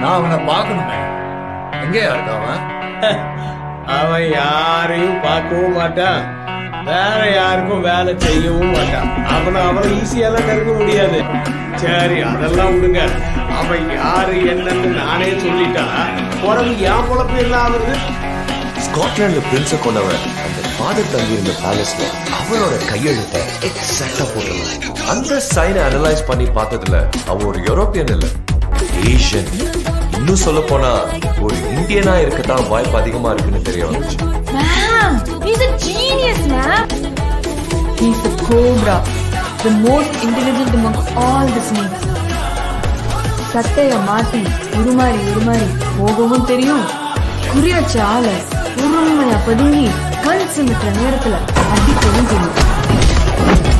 நான் அவனை பார்க்கணுமே எங்கேயா இருக்கான் அவன் அவன் யாரையும் பார்க்கவும் மாட்டான் வேற யாருக்கும் வேலை செய்யவும் மாட்டான் அவனை அவனை ஈஸியெல்லாம் நெருங்க முடியாது சரி அதெல்லாம் விடுங்க அவன் யாரு என்னன்னு நானே சொல்லிட்டா பிறகு என் பொழப்பு என்ன ஆகுறது ஸ்காட்லாண்ட்ல பிரின்ஸ கொண்டவன் அந்த ஃபாதர் தங்கி இருந்த பேலஸ்ல அவனோட கையெழுத்தை எக்ஸாக்டா போட்டுருவான் அந்த சைனை அனலைஸ் பண்ணி பார்த்ததுல அவன் ஒரு யூரோப்பியன் இல்ல ஏஷியன் இன்னும் சொல்ல போனா ஒரு இந்தியனா இருக்கத்தான் வாய்ப்பு அதிகமா இருக்குன்னு தெரிய வந்துச்சு Ma'am, he's a genius, ma'am. He's the cobra, the most intelligent among all the snakes. சட்டைய மாட்டி உருமாறி உருமாறி போகவும் தெரியும் குறி வச்ச ஆளை உருமையா பதுங்கி கண் சிமிட்டுற நேரத்துல அடிக்கவும் தெரியும்